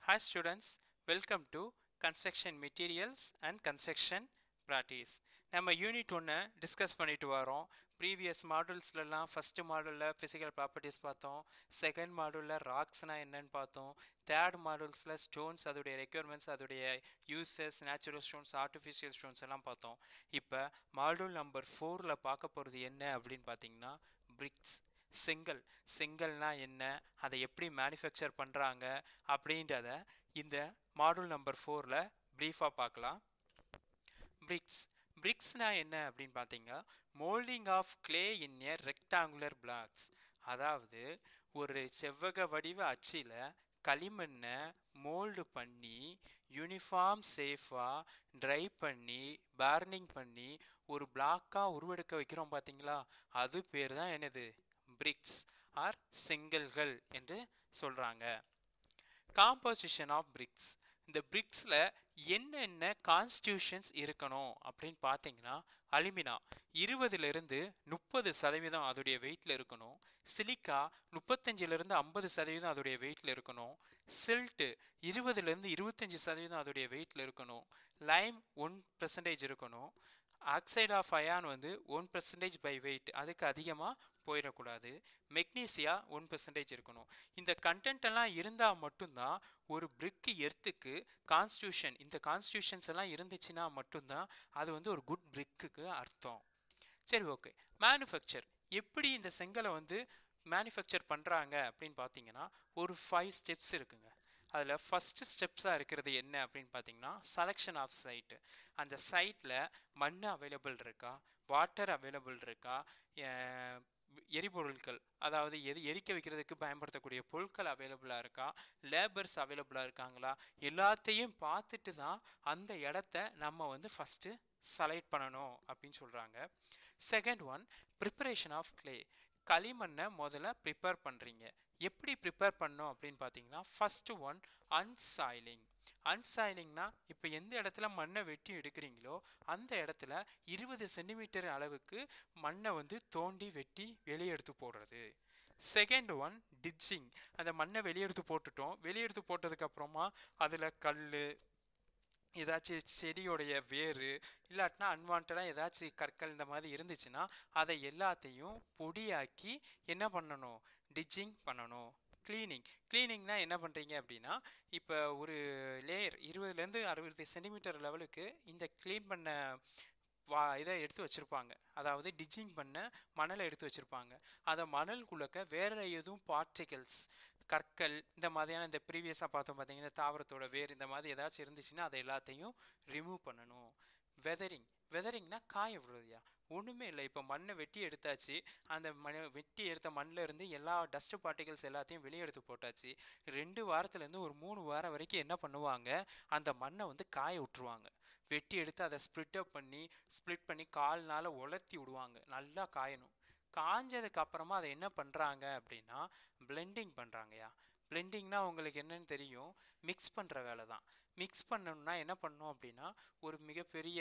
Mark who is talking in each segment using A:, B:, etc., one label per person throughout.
A: Hi students, welcome to Construction Materials and Construction Practice. நம்ம unit ஒன்று discuss பண்ணிட்டு வரோம் ப்ரீவியஸ் மாடல்ஸ்லலாம் ஃபஸ்ட்டு மாடலில் ஃபிசிக்கல் ப்ராப்பர்ட்டிஸ் பார்த்தோம் செகண்ட் மாடலில் ராக்ஸ்னால் என்னன்னு பார்த்தோம் தேர்ட் மாடல்ஸில் ஸ்டோன்ஸ் அதோடைய ரெக்யர்மெண்ட்ஸ் அதோடைய uses natural stones artificial stones எல்லாம் பார்த்தோம் இப்போ மாடல் நம்பர் ஃபோரில் பார்க்க போகிறது என்ன அப்படின்னு பார்த்தீங்கன்னா பிரிக்ஸ் செங்கல் செங்கல்னா என்ன அதை எப்படி மேனுஃபேக்சர் பண்ணுறாங்க அப்படின்றத இந்த மாடல் நம்பர் ஃபோரில் ப்ரீஃபாக பார்க்கலாம் பிரிக்ஸ் பிரிக்ஸ்னா என்ன அப்படின்னு பார்த்தீங்கன்னா moulding of clay in a rectangular blocks அதாவது ஒரு செவ்வக வடிவ அச்சில் களிமண்ணை மோல்டு பண்ணி யூனிஃபார்ம் சேஃபாக ட்ரை பண்ணி பார்னிங் பண்ணி ஒரு பிளாக்காக உருவெடுக்க வைக்கிறோம் பார்த்தீங்களா அது பேர் தான் என்னது பிரிக்ஸ் ஆர் செங்கல்கள் என்று சொல்கிறாங்க காம்போசிஷன் ஆஃப் பிரிக்ஸ் இந்த பிரிக்ஸில் என்னென்ன கான்ஸ்டியூஷன்ஸ் இருக்கணும் அப்படின்னு பார்த்தீங்கன்னா அலுமினா இருபதுலேருந்து முப்பது சதவீதம் அதோடைய வெயிட்டில் இருக்கணும் சிலிக்கா முப்பத்தஞ்சிலேருந்து ஐம்பது சதவீதம் அதோடைய வெயிட்டில் இருக்கணும் சில்ட்டு இருபதுலேருந்து இருபத்தஞ்சி சதவீதம் அதோடைய வெயிட்டில் இருக்கணும் லைம் ஒன் பர்சன்டேஜ் இருக்கணும் ஆக்சைடு ஆஃப் அயான் வந்து ஒன் பர்சன்டேஜ் பை வெயிட் அதுக்கு அதிகமாக போயிடக்கூடாது மெக்னீசியா ஒன் பர்சன்டேஜ் இருக்கணும் இந்த கண்டென்ட் எல்லாம் இருந்தால் மட்டும்தான் ஒரு பிரிக்கு எர்த்துக்கு கான்ஸ்டியூஷன் இந்த கான்ஸ்டியூஷன்ஸ் எல்லாம் இருந்துச்சுன்னா மட்டும்தான் அது வந்து ஒரு குட் பிரிக்குக்கு அர்த்தம் சரி ஓகே மேனுஃபேக்சர் எப்படி இந்த செங்கலை வந்து மேனுஃபேக்சர் பண்ணுறாங்க அப்படின்னு பார்த்தீங்கன்னா ஒரு ஃபைவ் ஸ்டெப்ஸ் இருக்குங்க அதில் ஃபஸ்ட்டு ஸ்டெப்ஸாக இருக்கிறது என்ன அப்படின்னு பார்த்தீங்கன்னா செலெக்ஷன் ஆஃப் சைட்டு அந்த சைட்டில் மண் அவைலபிள் இருக்கா வாட்டர் அவைலபிள் இருக்கா எரிபொருட்கள் அதாவது எது எரிக்க வைக்கிறதுக்கு பயன்படுத்தக்கூடிய பொருட்கள் அவைலபிளாக இருக்கா லேபர்ஸ் அவைலபிளாக இருக்காங்களா எல்லாத்தையும் பார்த்துட்டு தான் அந்த இடத்த நம்ம வந்து ஃபஸ்ட்டு செலக்ட் பண்ணணும் அப்படின்னு சொல்கிறாங்க second one preparation of clay களிமண்ணை முதல்ல ப்ரிப்பேர் பண்ணுறீங்க எப்படி ப்ரிப்பேர் பண்ணோம் அப்படின்னு பார்த்தீங்கன்னா ஃபஸ்ட்டு ஒன் அன்சாயிலிங் அன்சாயிலிங்னா இப்போ எந்த இடத்துல மண்ணை வெட்டி எடுக்கிறீங்களோ அந்த இடத்துல இருபது சென்டிமீட்டர் அளவுக்கு மண்ணை வந்து தோண்டி வெட்டி வெளியே எடுத்து போடுறது செகண்ட் ஒன் டிச்சிங் அந்த மண்ணை வெளியெடுத்து போட்டுட்டோம் வெளியெடுத்து போட்டதுக்கு அப்புறமா அதில் கல் ஏதாச்சும் செடியோடைய வேறு இல்லாட்டினா அன்வான்டாக ஏதாச்சும் கற்கள் இந்த மாதிரி இருந்துச்சுன்னா அதை எல்லாத்தையும் பொடியாக்கி என்ன பண்ணணும் டிச்சிங் பண்ணணும் க்ளீனிங் க்ளீனிங்னா என்ன பண்ணுறீங்க அப்படின்னா இப்போ ஒரு லேயர் இருபதுலேருந்து அறுபது சென்டிமீட்டர் லெவலுக்கு இந்த க்ளீன் பண்ண வா இதை எடுத்து வச்சுருப்பாங்க அதாவது டிச்சிங் பண்ண மணலை எடுத்து வச்சுருப்பாங்க அதை மணல்குள்ளக்க வேறு எதுவும் பார்ட்டிகல்ஸ் கற்கள் இந்த மாதிரியான இந்த ப்ரீவியஸாக பார்த்தோம் பார்த்தீங்கன்னா தாவரத்தோட வேர் இந்த மாதிரி ஏதாச்சும் இருந்துச்சுன்னா அதை எல்லாத்தையும் ரிமூவ் பண்ணணும் வெதரிங் வெதரிங்னா காய விடுறதுயா ஒன்றுமே இல்லை இப்போ மண்ணை வெட்டி எடுத்தாச்சு அந்த மண் வெட்டி எடுத்த மண்ணில் இருந்து எல்லா டஸ்ட் பார்ட்டிகல்ஸ் எல்லாத்தையும் வெளியே எடுத்து போட்டாச்சு ரெண்டு வாரத்துலேருந்து ஒரு மூணு வாரம் வரைக்கும் என்ன பண்ணுவாங்க அந்த மண்ணை வந்து காய விட்டுருவாங்க வெட்டி எடுத்து அதை ஸ்ப்ளிட் அப் பண்ணி ஸ்ப்ளிட் பண்ணி கால்னால உலர்த்தி விடுவாங்க நல்லா காயணும் காஞ்சதுக்கு அப்புறமா அதை என்ன பண்ணுறாங்க அப்படின்னா பிளெண்டிங் பண்ணுறாங்கயா பிளெண்டிங்னா உங்களுக்கு என்னன்னு தெரியும் மிக்ஸ் பண்ணுற வேலை தான் மிக்ஸ் பண்ணணும்னா என்ன பண்ணோம் அப்படின்னா ஒரு மிகப்பெரிய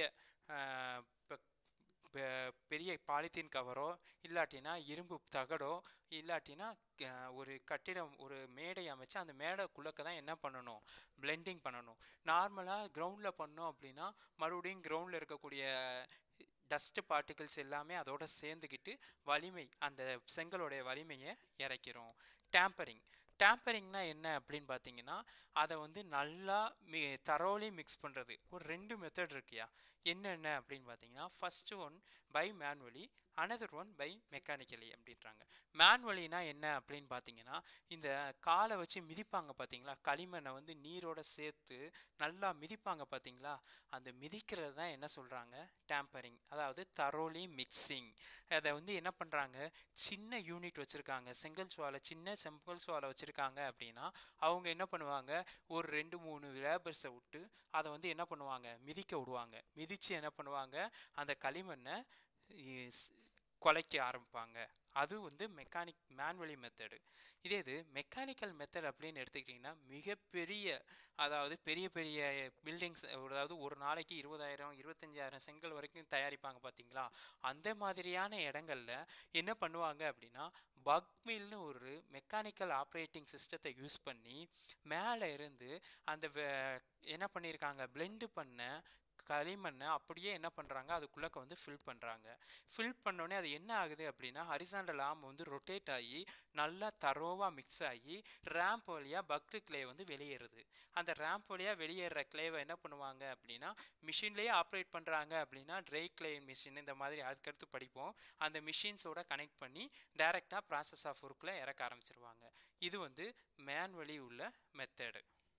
A: பெரிய பாலித்தீன் கவரோ இல்லாட்டினா இரும்பு தகடோ இல்லாட்டினா ஒரு கட்டிடம் ஒரு மேடை அமைச்சு அந்த மேடைக்குள்ளக்க தான் என்ன பண்ணணும் பிளெண்டிங் பண்ணணும் நார்மலாக கிரவுண்டில் பண்ணோம் அப்படின்னா மறுபடியும் கிரவுண்டில் இருக்கக்கூடிய டஸ்ட் பார்ட்டிகிள்ஸ் எல்லாமே அதோட சேர்ந்துக்கிட்டு வலிமை அந்த செங்கலோடைய வலிமையை இறக்கிறோம் டேம்பரிங் டேம்பரிங்னா என்ன அப்படின்னு பார்த்தீங்கன்னா அதை வந்து நல்லா மி தரோலி மிக்ஸ் பண்ணுறது ஒரு ரெண்டு மெத்தட் இருக்குயா என்னென்ன அப்படின்னு பார்த்தீங்கன்னா first one by manually another one by mechanically அப்படின்றாங்க மேனுவலினா என்ன அப்படின்னு பார்த்தீங்கன்னா இந்த காலை வச்சு மிதிப்பாங்க பார்த்தீங்களா களிமண்ணை வந்து நீரோட சேர்த்து நல்லா மிதிப்பாங்க பார்த்தீங்களா அந்த மிதிக்கிறது தான் என்ன சொல்கிறாங்க டேம்பரிங் அதாவது தரோலி மிக்சிங் அதை வந்து என்ன பண்ணுறாங்க சின்ன யூனிட் வச்சுருக்காங்க செங்கல் சுவாலை சின்ன செங்கல் சுவாலை வச்சுருக்காங்க அப்படின்னா அவங்க என்ன பண்ணுவாங்க ஒரு ரெண்டு மூணு லேபர்ஸை விட்டு அதை வந்து என்ன பண்ணுவாங்க மிதிக்க விடுவாங்க மிதித்து என்ன பண்ணுவாங்க அந்த களிமண்ணை குலைக்க ஆரம்பிப்பாங்க அது வந்து மெக்கானிக் மேன்வலி மெத்தடு இதே இது மெக்கானிக்கல் மெத்தட் அப்படின்னு எடுத்துக்கிட்டிங்கன்னா மிகப்பெரிய அதாவது பெரிய பெரிய பில்டிங்ஸ் அதாவது ஒரு நாளைக்கு இருபதாயிரம் இருபத்தஞ்சாயிரம் செங்கல் வரைக்கும் தயாரிப்பாங்க பார்த்தீங்களா அந்த மாதிரியான இடங்கள்ல என்ன பண்ணுவாங்க அப்படின்னா பக் மில்னு ஒரு மெக்கானிக்கல் ஆப்ரேட்டிங் சிஸ்டத்தை யூஸ் பண்ணி மேலே இருந்து அந்த என்ன பண்ணியிருக்காங்க பிளெண்டு பண்ண களிமண்ணை அப்படியே என்ன பண்ணுறாங்க அதுக்குள்ளக்க வந்து ஃபில் பண்ணுறாங்க ஃபில் பண்ணோடனே அது என்ன ஆகுது அப்படின்னா ஹரிசாண்டல் ஆம் வந்து ரொட்டேட் ஆகி நல்லா தரோவாக மிக்ஸ் ஆகி ரேம்ப் வழியாக பக்டு கிளே வந்து வெளியேறுது அந்த ரேம்ப் வழியாக வெளியேற கிளேவை என்ன பண்ணுவாங்க அப்படின்னா மிஷின்லேயே ஆப்ரேட் பண்ணுறாங்க அப்படின்னா ட்ரை கிளே மிஷின் இந்த மாதிரி அதுக்கடுத்து படிப்போம் அந்த மிஷின்ஸோட கனெக்ட் பண்ணி டைரெக்டாக ப்ராசஸ் ஆஃப் ஒர்க்கில் இறக்க ஆரம்பிச்சிருவாங்க இது வந்து மேன்வழி உள்ள மெத்தடு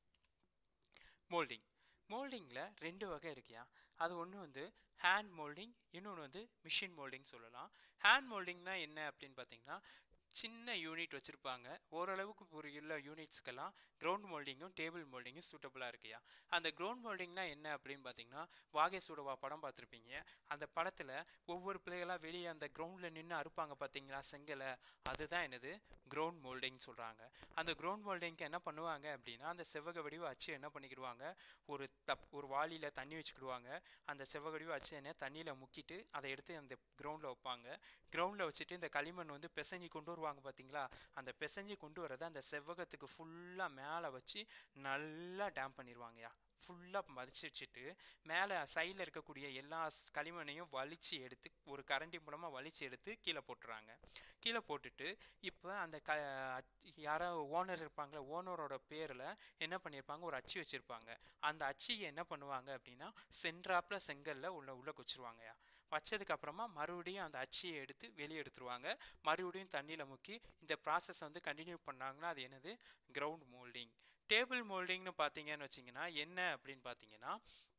A: மோல்டிங் மோல்டிங்கில் ரெண்டு வகை இருக்கியா அது ஒன்று வந்து ஹேண்ட் மோல்டிங் இன்னொன்று வந்து மிஷின் மோல்டிங் சொல்லலாம் ஹேண்ட் மோல்டிங்னா என்ன அப்படின்னு பார்த்தீங்கன்னா சின்ன யூனிட் வச்சுருப்பாங்க ஓரளவுக்கு ஒரு உள்ள யூனிட்ஸ்க்கெல்லாம் கிரவுண்ட் மோல்டிங்கும் டேபிள் மோல்டிங்கும் சூட்டபுளாக இருக்கியா அந்த கிரவுண்ட் மோல்டிங்னா என்ன அப்படின்னு பார்த்தீங்கன்னா வாகேசூடவா படம் பார்த்துருப்பீங்க அந்த படத்தில் ஒவ்வொரு பிள்ளைகளாக வெளியே அந்த கிரவுண்டில் நின்று அறுப்பாங்க பார்த்தீங்களா செங்கலை அதுதான் என்னது கிரவுண்ட் மோல்டிங் சொல்கிறாங்க அந்த கிரவுண்ட் மோல்டிங்க்கு என்ன பண்ணுவாங்க அப்படின்னா அந்த செவ்வக வடிவ அச்சு என்ன பண்ணிக்கிடுவாங்க ஒரு தப் ஒரு வாளியில் தண்ணி வச்சுக்கிடுவாங்க அந்த செவ்வக வடிவ அச்சு என்ன தண்ணியில் முக்கிட்டு அதை எடுத்து அந்த கிரவுண்டில் வைப்பாங்க கிரவுண்டில் வச்சுட்டு இந்த களிமண் வந்து பிசைஞ்சு கொண்டு வருவாங்க பார்த்தீங்களா அந்த பிசைஞ்சு கொண்டு வரதை அந்த செவ்வகத்துக்கு ஃபுல்லாக மேலே வச்சு நல்லா டேம் பண்ணிடுவாங்கயா ஃபுல்லாக மதிச்சு வச்சுட்டு மேலே சைடில் இருக்கக்கூடிய எல்லா களிமண்ணையும் வலிச்சு எடுத்து ஒரு கரண்டி மூலமாக வலிச்சு எடுத்து கீழே போட்டுறாங்க கீழே போட்டுட்டு இப்போ அந்த க யாரோ ஓனர் இருப்பாங்களே ஓனரோட பேரில் என்ன பண்ணியிருப்பாங்க ஒரு அச்சு வச்சுருப்பாங்க அந்த அச்சியை என்ன பண்ணுவாங்க அப்படின்னா சென்ட்ராப்பில் செங்கல்ல உள்ள உள்ள வச்சுருவாங்கயா வச்சதுக்கு அப்புறமா மறுபடியும் அந்த அச்சியை எடுத்து வெளியே எடுத்துருவாங்க மறுபடியும் தண்ணியில் முக்கி இந்த ப்ராசஸ் வந்து கண்டினியூ பண்ணாங்கன்னா அது என்னது கிரவுண்ட் மோல்டிங் டேபிள் மோல்டிங்னு பார்த்தீங்கன்னு வச்சிங்கன்னா என்ன அப்படின்னு பார்த்தீங்கன்னா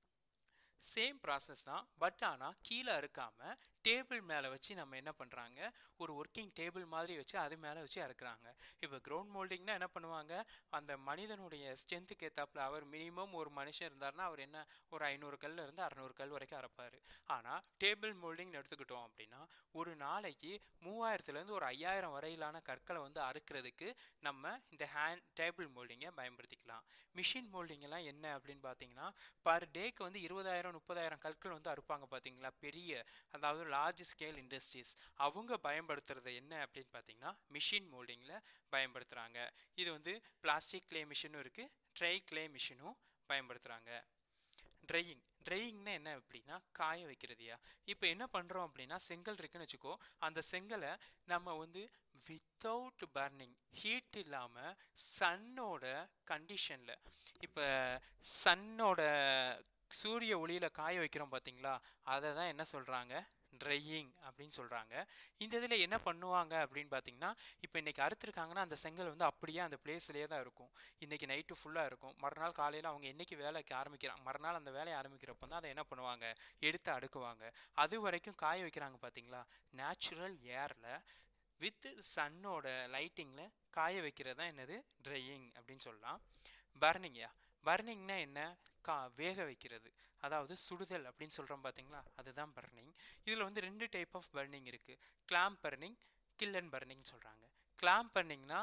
A: சேம் ப்ராசஸ் தான் பட் ஆனால் கீழே இருக்காமல் டேபிள் மேலே வச்சு நம்ம என்ன பண்ணுறாங்க ஒரு ஒர்க்கிங் டேபிள் மாதிரி வச்சு அது மேலே வச்சு அறுக்குறாங்க இப்போ கிரவுண்ட் மோல்டிங்னா என்ன பண்ணுவாங்க அந்த மனிதனுடைய ஸ்ட்ரென்த்துக்கு ஏற்றாப்புல அவர் மினிமம் ஒரு மனுஷன் இருந்தார்னா அவர் என்ன ஒரு ஐநூறு கல்ல இருந்து அறநூறு கல் வரைக்கும் அரைப்பார் ஆனால் டேபிள் மோல்டிங்னு எடுத்துக்கிட்டோம் அப்படின்னா ஒரு நாளைக்கு மூவாயிரத்துலேருந்து ஒரு ஐயாயிரம் வரையிலான கற்களை வந்து அறுக்கிறதுக்கு நம்ம இந்த ஹேண்ட் டேபிள் மோல்டிங்கை பயன்படுத்திக்கலாம் மிஷின் மோல்டிங் எல்லாம் என்ன அப்படின்னு பார்த்தீங்கன்னா பர் டேக்கு வந்து இருபதாயிரம் முப்பதாயிரம் கற்கள் வந்து அறுப்பாங்க பார்த்தீங்களா பெரிய அதாவது லார்ஜ் ஸ்கேல் இண்டஸ்ட்ரீஸ் அவங்க பயன்படுத்துறது என்ன அப்படின்னு பார்த்தீங்கன்னா மிஷின் மோல்டிங்கில் பயன்படுத்துகிறாங்க இது வந்து பிளாஸ்டிக் கிளே மிஷினும் இருக்குது ட்ரை கிளே மிஷினும் பயன்படுத்துகிறாங்க ட்ரையிங் ட்ரையிங்னா என்ன அப்படின்னா காய வைக்கிறதுயா இப்போ என்ன பண்ணுறோம் அப்படின்னா செங்கல் இருக்குன்னு வச்சுக்கோ அந்த செங்கலை நம்ம வந்து வித்தவுட் பர்னிங் ஹீட் இல்லாமல் சன்னோட கண்டிஷனில் இப்போ சன்னோட சூரிய ஒளியில் காய வைக்கிறோம் பார்த்தீங்களா அதை தான் என்ன சொல்கிறாங்க ட்ரையிங் அப்படின்னு சொல்கிறாங்க இந்த இதில் என்ன பண்ணுவாங்க அப்படின்னு பார்த்தீங்கன்னா இப்போ இன்றைக்கி அறுத்துருக்காங்கன்னா அந்த செங்கல் வந்து அப்படியே அந்த பிளேஸ்லேயே தான் இருக்கும் இன்றைக்கி நைட்டு ஃபுல்லாக இருக்கும் மறுநாள் காலையில் அவங்க என்றைக்கு வேலைக்கு ஆரம்பிக்கிறாங்க மறுநாள் அந்த வேலையை ஆரம்பிக்கிறப்ப தான் அதை என்ன பண்ணுவாங்க எடுத்து அடுக்குவாங்க அது வரைக்கும் காய வைக்கிறாங்க பார்த்தீங்களா நேச்சுரல் ஏரில் வித் சன்னோட லைட்டிங்கில் காய வைக்கிறது தான் என்னது ட்ரையிங் அப்படின்னு சொல்லலாம் பர்னிங்யா பர்னிங்னா என்ன கா வேக வைக்கிறது அதாவது சுடுதல் அப்படின்னு சொல்கிறோம் பார்த்தீங்களா அதுதான் பர்னிங் இதில் வந்து ரெண்டு டைப் ஆஃப் பர்னிங் இருக்குது கிளாம் பர்னிங் கில்லன் பர்னிங் சொல்கிறாங்க கிளாம் பர்னிங்னா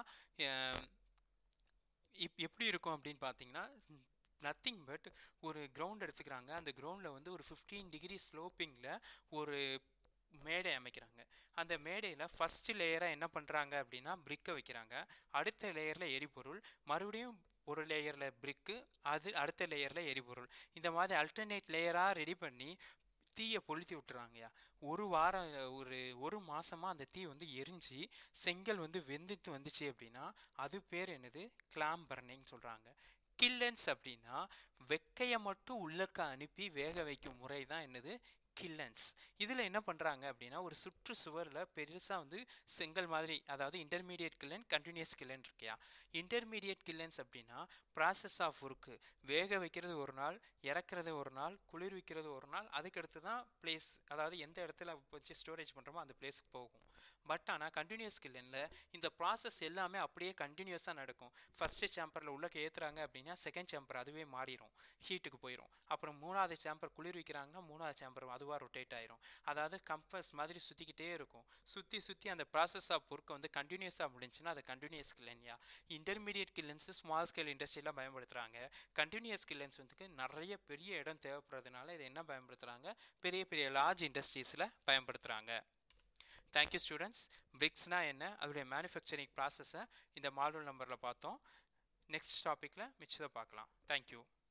A: இப் எப்படி இருக்கும் அப்படின்னு பார்த்தீங்கன்னா நத்திங் பட் ஒரு கிரவுண்ட் எடுத்துக்கிறாங்க அந்த கிரவுண்டில் வந்து ஒரு ஃபிஃப்டீன் டிகிரி ஸ்லோப்பிங்கில் ஒரு மேடை அமைக்கிறாங்க அந்த மேடையில் ஃபஸ்ட்டு லேயராக என்ன பண்ணுறாங்க அப்படின்னா பிரிக்கை வைக்கிறாங்க அடுத்த லேயரில் எரிபொருள் மறுபடியும் ஒரு லேயரில் பிரிக்கு அது அடுத்த லேயரில் எரிபொருள் இந்த மாதிரி அல்டர்னேட் லேயராக ரெடி பண்ணி தீயை கொளுத்தி விட்டுறாங்கய்யா ஒரு வாரம் ஒரு ஒரு மாசமா அந்த தீ வந்து எரிஞ்சு செங்கல் வந்து வெந்துட்டு வந்துச்சு அப்படின்னா அது பேர் என்னது கிளாம் பர்னிங் சொல்றாங்க கில்லன்ஸ் அப்படின்னா வெக்கையை மட்டும் உள்ளக்க அனுப்பி வேக வைக்கும் முறை தான் என்னது கில்லன்ஸ் இதில் என்ன பண்ணுறாங்க அப்படின்னா ஒரு சுற்று சுவரில் பெருசாக வந்து செங்கல் மாதிரி அதாவது இன்டர்மீடியட் கில்லன் கண்டினியூஸ் கில்லன் இருக்கியா இன்டர்மீடியட் கில்லன்ஸ் அப்படின்னா ப்ராசஸ் ஆஃப் ஒர்க்கு வேக வைக்கிறது ஒரு நாள் இறக்குறது ஒரு நாள் குளிர்விக்கிறது ஒரு நாள் அதுக்கடுத்து தான் பிளேஸ் அதாவது எந்த இடத்துல வச்சு ஸ்டோரேஜ் பண்ணுறோமோ அந்த பிளேஸுக்கு போகும் பட் ஆனால் கண்டினியூஸ் கில்லனில் இந்த ப்ராசஸ் எல்லாமே அப்படியே கண்டினியூஸாக நடக்கும் ஃபஸ்ட்டு சேம்பரில் உள்ளக்க ஏற்றுறாங்க அப்படின்னா செகண்ட் சேம்பர் அதுவே மாறிடும் ஹீட்டுக்கு போயிடும் அப்புறம் மூணாவது சேம்பர் குளிர் வைக்கிறாங்கன்னா மூணாவது சேம்பர் அதுவாக ரொட்டேட் ஆயிரும் அதாவது கம்பஸ் மாதிரி சுற்றிக்கிட்டே இருக்கும் சுற்றி சுற்றி அந்த ப்ராசஸ் ஆஃப் ஒர்க் வந்து கண்டினியூஸாக முடிஞ்சுன்னா அது கண்டினியூஸ் கில்லன்யா இன்டர்மீடியட் கில்லன்ஸு ஸ்மால் ஸ்கேல் இண்டஸ்ட்ரியெலாம் பயன்படுத்துகிறாங்க கண்டினியூஸ் கில்லன்ஸ் வந்து நிறைய பெரிய இடம் தேவைப்படுறதுனால இதை என்ன பயன்படுத்துகிறாங்க பெரிய பெரிய லார்ஜ் இண்டஸ்ட்ரீஸில் பயன்படுத்துகிறாங்க தேங்க்யூ ஸ்டூடெண்ட்ஸ் பிரிக்ஸ்னால் என்ன அதோடைய மேனுஃபேக்சரிங் ப்ராசஸை இந்த மாடல் நம்பரில் பார்த்தோம் நெக்ஸ்ட் டாப்பிக்கில் மிச்சத்தை பார்க்கலாம் தேங்க்யூ